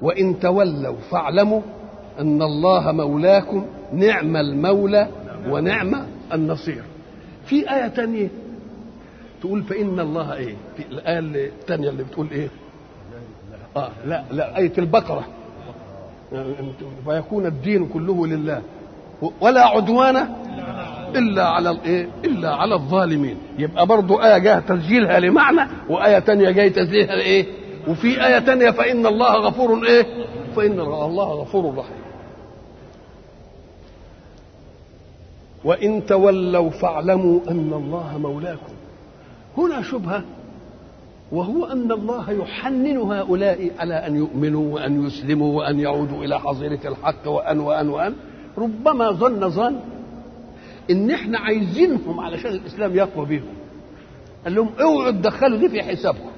وإن تولوا فاعلموا أن الله مولاكم نعم المولى ونعم النصير في آية تانية تقول فإن الله إيه في الآية الثانية اللي بتقول إيه آه لا لا آية البقرة فيكون الدين كله لله ولا عدوان الا على الايه الا على الظالمين يبقى برضو ايه جايه تسجيلها لمعنى وايه تانية جايه تسجيلها لايه وفي ايه تانية فان الله غفور ايه فان الله غفور رحيم وان تولوا فاعلموا ان الله مولاكم هنا شبهه وهو ان الله يحنن هؤلاء على ان يؤمنوا وان يسلموا وان يعودوا الى حظيره الحق وان وان وان ربما ظن ظن ان احنا عايزينهم علشان الاسلام يقوى بيهم قال لهم اوعوا تدخلوا دي في حسابكم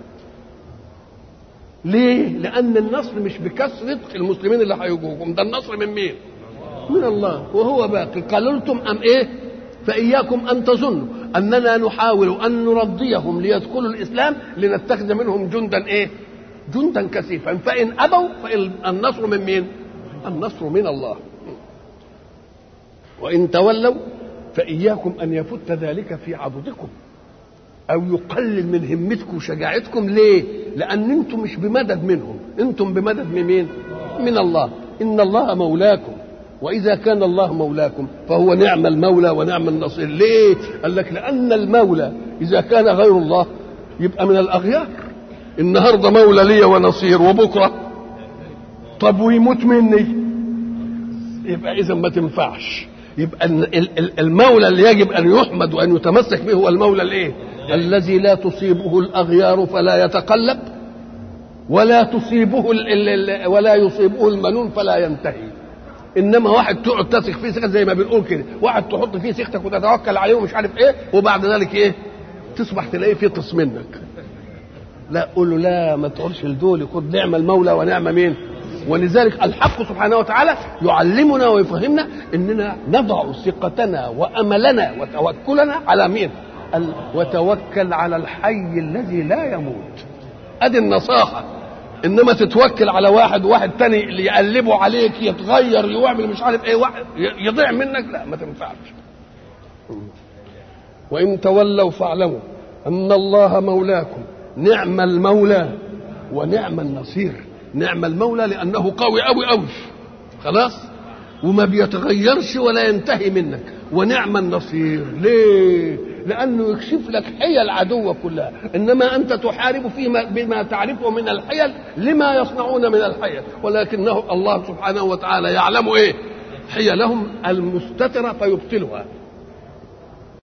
ليه لان النصر مش بكثره المسلمين اللي هيجوكم ده النصر من مين من الله وهو باقي قللتم ام ايه فاياكم ان تظنوا اننا نحاول ان نرضيهم ليدخلوا الاسلام لنتخذ منهم جندا ايه جندا كثيفا فان ابوا فالنصر من مين النصر من الله وان تولوا فإياكم أن يفت ذلك في عضدكم أو يقلل من همتكم وشجاعتكم ليه؟ لأن أنتم مش بمدد منهم أنتم بمدد من مين؟ من الله إن الله مولاكم وإذا كان الله مولاكم فهو نعم المولى ونعم النصير ليه؟ قال لك لأن المولى إذا كان غير الله يبقى من الأغيار النهارده مولى لي ونصير وبكرة طب ويموت مني يبقى إذا ما تنفعش يبقى المولى اللي يجب ان يحمد وان يتمسك به هو المولى الايه؟ الذي لا تصيبه الاغيار فلا يتقلب ولا تصيبه ولا يصيبه المنون فلا ينتهي انما واحد تقعد تثق فيه ثقه زي ما بنقول كده واحد تحط فيه ثقتك وتتوكل عليه ومش عارف ايه وبعد ذلك ايه تصبح تلاقيه فطس منك لا قول له لا ما تقولش لدول خد نعم المولى ونعم مين ولذلك الحق سبحانه وتعالى يعلمنا ويفهمنا اننا نضع ثقتنا واملنا وتوكلنا على مين؟ وتوكل على الحي الذي لا يموت. ادي النصاحه انما تتوكل على واحد وواحد تاني اللي يقلبه عليك يتغير يعمل مش عارف ايه واحد يضيع منك لا ما تنفعش. وان تولوا فاعلموا ان الله مولاكم نعم المولى ونعم النصير. نعم المولى لانه قوي قوي قوي خلاص وما بيتغيرش ولا ينتهي منك ونعم النصير ليه لانه يكشف لك حيل عدوك كلها انما انت تحارب فيما بما تعرفه من الحيل لما يصنعون من الحيل ولكنه الله سبحانه وتعالى يعلم ايه حيلهم المستتره فيبطلها